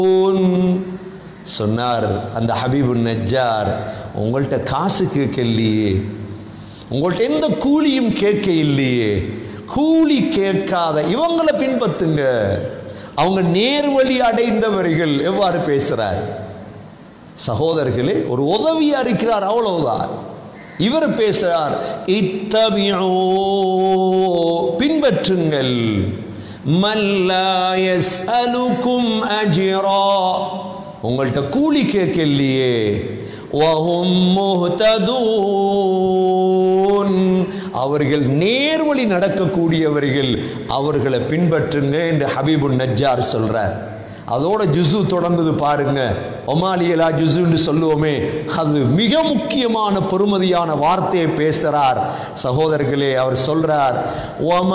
சொன்னார் அந்த ஹபீபு நஜ்ஜார் உங்கள்கிட்ட காசு கேட்க இல்லையே உங்கள்கிட்ட எந்த கூலியும் கேட்க இல்லையே கூலி கேட்காத இவங்களை பின்பற்றுங்க அவங்க நேர்வழி அடைந்தவர்கள் எவ்வாறு பேசுறார் சகோதரர்களே ஒரு உதவியா இருக்கிறார் அவ்வளவுதான் இவர் பேசுறார் இத்தபியோ பின்பற்றுங்கள் மல்லாயஸ் அலுக்கும் அஜிரா உங்கள்கிட்ட கூலி கேட்கலையே வஹும் முஹ்ததூன் அவர்கள் நேர்வழி நடக்கக்கூடியவர்கள் அவர்களை பின்பற்றுங்க என்று ஹபீபுன் நஜ்ஜார் சொல்றார் அதோட ஜுசு தொடர்ந்தது பாருங்க ஒமாலியலா ஜுசுன்னு சொல்லுவோமே அது மிக முக்கியமான பொறுமதியான வார்த்தையை பேசுறார் சகோதரர்களே அவர் சொல்றார் "ஒமா